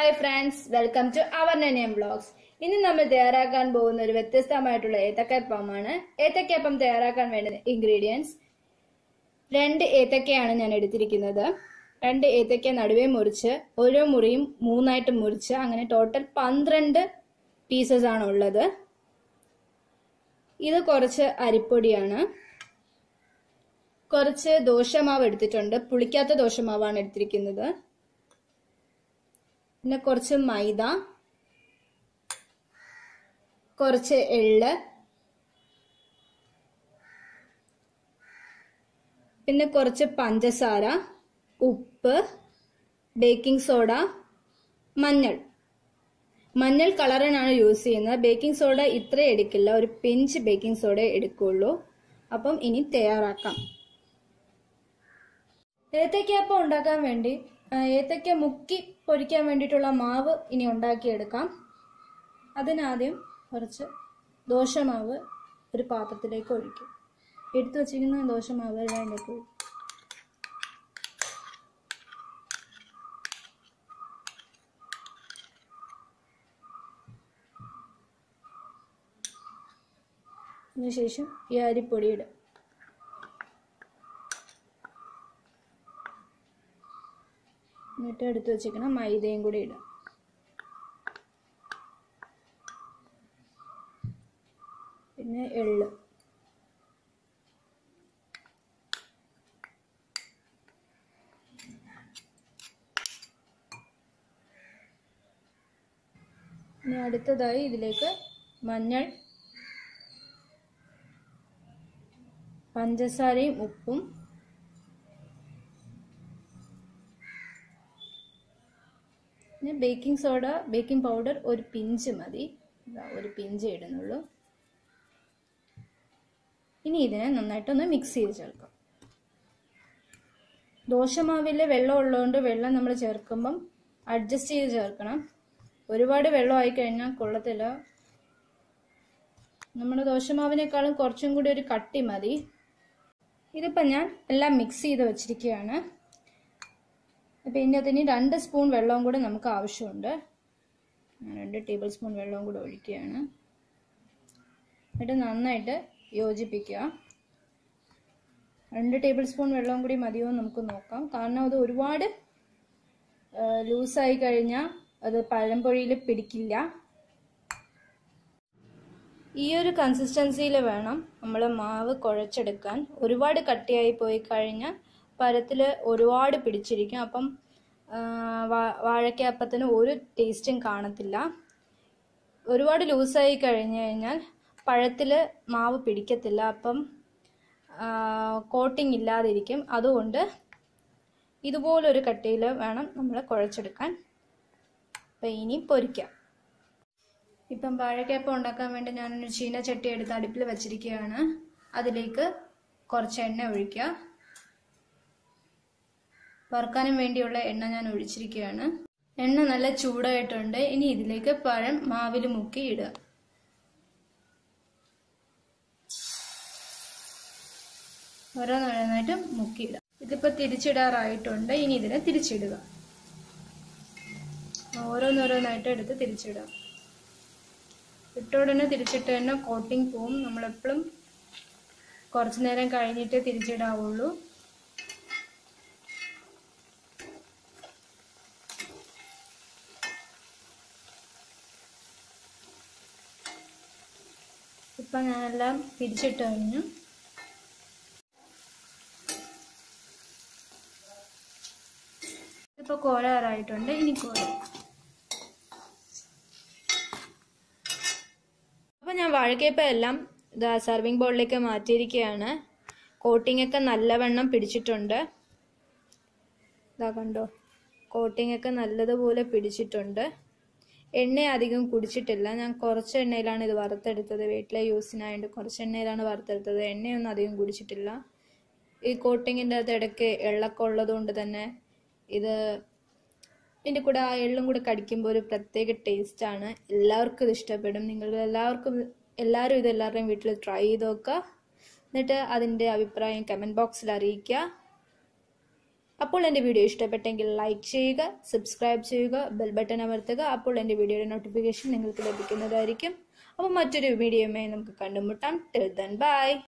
hi friends welcome to our നെനിയം blogs ഇന്ന് നമ്മൾ തയ്യാറാക്കാൻ പോകുന്ന ഒരു വ്യത്യസ്തമായിട്ടുള്ള ഏത്തക്കയപ്പമാണ് ഏത്തക്കയപ്പം തയ്യാറാക്കാൻ വേണ്ട ഇൻഗ്രീഡിയൻസ് രണ്ട് ഏത്തക്കയാണ് ഞാൻ എടുത്തിരിക്കുന്നത് രണ്ട് ഏത്തക്ക നടുവേ മുറിച്ച് ഓരോ മുറിയും മൂന്നായിട്ട് മുറിച്ച് അങ്ങനെ ടോട്ടൽ പന്ത്രണ്ട് പീസസ് ആണ് ഉള്ളത് ഇത് കുറച്ച് അരിപ്പൊടിയാണ് കുറച്ച് ദോശമാവ് എടുത്തിട്ടുണ്ട് പുളിക്കാത്ത ദോശമാവാണ് എടുത്തിരിക്കുന്നത് പിന്നെ കുറച്ച് മൈദ കുറച്ച് എള്ള് പിന്നെ കുറച്ച് പഞ്ചസാര ഉപ്പ് ബേക്കിംഗ് സോഡ മഞ്ഞൾ മഞ്ഞൾ കളറിനാണ് യൂസ് ചെയ്യുന്നത് ബേക്കിംഗ് സോഡ ഇത്ര എടുക്കില്ല ഒരു പിഞ്ച് ബേക്കിംഗ് സോഡ എടുക്കുള്ളൂ അപ്പം ഇനി തയ്യാറാക്കാം ഏത്തയ്ക്കപ്പം ഉണ്ടാക്കാൻ വേണ്ടി ആ, ഏത്തയ്ക്ക മുക്കി പൊരിക്കാൻ വേണ്ടിയിട്ടുള്ള മാവ് ഇനി ഉണ്ടാക്കിയെടുക്കാം അതിനാദ്യം കുറച്ച് ദോശമാവ് ഒരു പാത്രത്തിലേക്ക് ഒഴിക്കും എടുത്തു വച്ചിരിക്കുന്ന ദോശമാവ് എല്ലാം അതിലേക്ക് ഒഴിക്കും അതിനുശേഷം ഈ അരിപ്പൊടി ഇടും എന്നിട്ട് എടുത്ത് വെച്ചിരിക്കണം മൈദയും കൂടി ഇടാം പിന്നെ എള്ള് ഇനി അടുത്തതായി ഇതിലേക്ക് മഞ്ഞൾ പഞ്ചസാരയും ഉപ്പും പിന്നെ ബേക്കിംഗ് സോഡ ബേക്കിംഗ് പൗഡർ ഒരു പിഞ്ച് മതി ഇതാ ഒരു പിഞ്ച് ഇടുന്നുള്ളൂ ഇനി ഇതിനെ നന്നായിട്ടൊന്ന് മിക്സ് ചെയ്ത് ചേർക്കാം ദോശമാവിൽ വെള്ളം ഉള്ളതുകൊണ്ട് വെള്ളം നമ്മൾ ചേർക്കുമ്പം അഡ്ജസ്റ്റ് ചെയ്ത് ചേർക്കണം ഒരുപാട് വെള്ളം ആയി കഴിഞ്ഞാൽ കൊള്ളത്തില്ല നമ്മുടെ ദോശമാവിനേക്കാളും കുറച്ചും കൂടി ഒരു കട്ടി മതി ഇതിപ്പോൾ ഞാൻ എല്ലാം മിക്സ് ചെയ്ത് വെച്ചിരിക്കുകയാണ് അപ്പോൾ ഇതിൻ്റെ അകത്ത് ഇനി രണ്ട് സ്പൂൺ വെള്ളവും കൂടെ നമുക്ക് ആവശ്യമുണ്ട് ഞാൻ രണ്ട് ടേബിൾ സ്പൂൺ വെള്ളവും കൂടെ ഒഴിക്കുകയാണ് എന്നിട്ട് നന്നായിട്ട് യോജിപ്പിക്കുക രണ്ട് ടേബിൾ സ്പൂൺ വെള്ളവും കൂടി മതിയോ എന്ന് നമുക്ക് നോക്കാം കാരണം അത് ഒരുപാട് ലൂസായി കഴിഞ്ഞാൽ അത് പഴംപൊഴിയിൽ പിടിക്കില്ല ഈ ഒരു കൺസിസ്റ്റൻസിയിൽ വേണം നമ്മൾ മാവ് കുഴച്ചെടുക്കാൻ ഒരുപാട് കട്ടിയായി പോയി കഴിഞ്ഞാൽ പരത്തിൽ ഒരുപാട് പിടിച്ചിരിക്കും അപ്പം ആ, വാ- വാഴയ്ക്കപ്പത്തിന് ഒരു ടേസ്റ്റും കാണത്തില്ല ഒരുപാട് ലൂസായി കഴിഞ്ഞ് കഴിഞ്ഞാൽ പഴത്തിൽ മാവ് പിടിക്കത്തില്ല അപ്പം കോട്ടിംഗ് ഇല്ലാതിരിക്കും അതുകൊണ്ട് ഇതുപോലൊരു കട്ടിയിൽ വേണം നമ്മൾ കുഴച്ചെടുക്കാൻ അപ്പം ഇനി പൊരിക്കാം ഇപ്പം വാഴയ്ക്കപ്പം ഉണ്ടാക്കാൻ വേണ്ടി ഞാനൊരു ചീനച്ചട്ടി എടുത്ത് അടുപ്പിൽ വെച്ചിരിക്കുകയാണ് അതിലേക്ക് കുറച്ച് എണ്ണ ഒഴിക്കുക വറുക്കാനും വേണ്ടിയുള്ള എണ്ണ ഞാൻ ഒഴിച്ചിരിക്കുകയാണ് എണ്ണ നല്ല ചൂടായിട്ടുണ്ട് ഇനി ഇതിലേക്ക് പഴം മാവിൽ മുക്കി ഇടുക ഓരോന്നോരോന്നായിട്ട് മുക്കിയിടുക ഇതിപ്പോൾ തിരിച്ചിടാറായിട്ടുണ്ട് ഇനി ഇതിനെ തിരിച്ചിടുക ഓരോന്നോരോന്നായിട്ട് എടുത്ത് തിരിച്ചിടുക ഇട്ട ഉടനെ തിരിച്ചിട്ട് തന്നെ കോട്ടിങ് പോവും നമ്മളെപ്പോഴും കുറച്ച് നേരം കഴിഞ്ഞിട്ട് തിരിച്ചിടാവുള്ളൂ ഇപ്പം ഞാനെല്ലാം തിരിച്ചിട്ട് കഴിഞ്ഞു ഇപ്പോൾ കോരാറായിട്ടുണ്ട് ഇനി കോരാം അപ്പോൾ ഞാൻ വാഴക്കയപ്പം എല്ലാം ഇതാ സർവിങ് ബോളിലേക്ക് മാറ്റിയിരിക്കുകയാണ് കോട്ടിംഗ് ഒക്കെ നല്ലവണ്ണം പിടിച്ചിട്ടുണ്ട് ഇതാ കണ്ടോ കോട്ടിംഗ് ഒക്കെ നല്ലതുപോലെ പിടിച്ചിട്ടുണ്ട് എണ്ണ അധികം കുടിച്ചിട്ടില്ല ഞാൻ കുറച്ച് എണ്ണയിലാണ് ഇത് വറുത്തെടുത്തത് വീട്ടിലെ യൂസിനായതുകൊണ്ട് കുറച്ച് എണ്ണയിലാണ് വറുത്തെടുത്തത് എണ്ണയൊന്നും അധികം കുടിച്ചിട്ടില്ല ഈ കോട്ടിങ്ങിൻ്റെ അകത്ത് ഇടയ്ക്ക് എള്ളൊക്കെ ഉള്ളത് കൊണ്ട് തന്നെ ഇത് ഇതിൻ്റെ കൂടെ ആ എള്ളും കൂടെ കടിക്കുമ്പോൾ ഒരു പ്രത്യേക ടേസ്റ്റാണ് എല്ലാവർക്കും ഇത് ഇഷ്ടപ്പെടും നിങ്ങൾ എല്ലാവർക്കും എല്ലാവരും ഇത് എല്ലാവരുടെയും വീട്ടിൽ ട്രൈ ചെയ്ത് നോക്കുക എന്നിട്ട് അതിൻ്റെ അഭിപ്രായം കമൻറ്റ് ബോക്സിൽ അറിയിക്കുക അപ്പോൾ എൻ്റെ വീഡിയോ ഇഷ്ടപ്പെട്ടെങ്കിൽ ലൈക്ക് ചെയ്യുക സബ്സ്ക്രൈബ് ചെയ്യുക ബെൽ ബട്ടൺ അമർത്തുക അപ്പോൾ എൻ്റെ വീഡിയോയുടെ നോട്ടിഫിക്കേഷൻ നിങ്ങൾക്ക് ലഭിക്കുന്നതായിരിക്കും അപ്പോൾ മറ്റൊരു വീഡിയോയുമായി നമുക്ക് കണ്ടുമുട്ടാം ടിൽ ദൻ ബൈ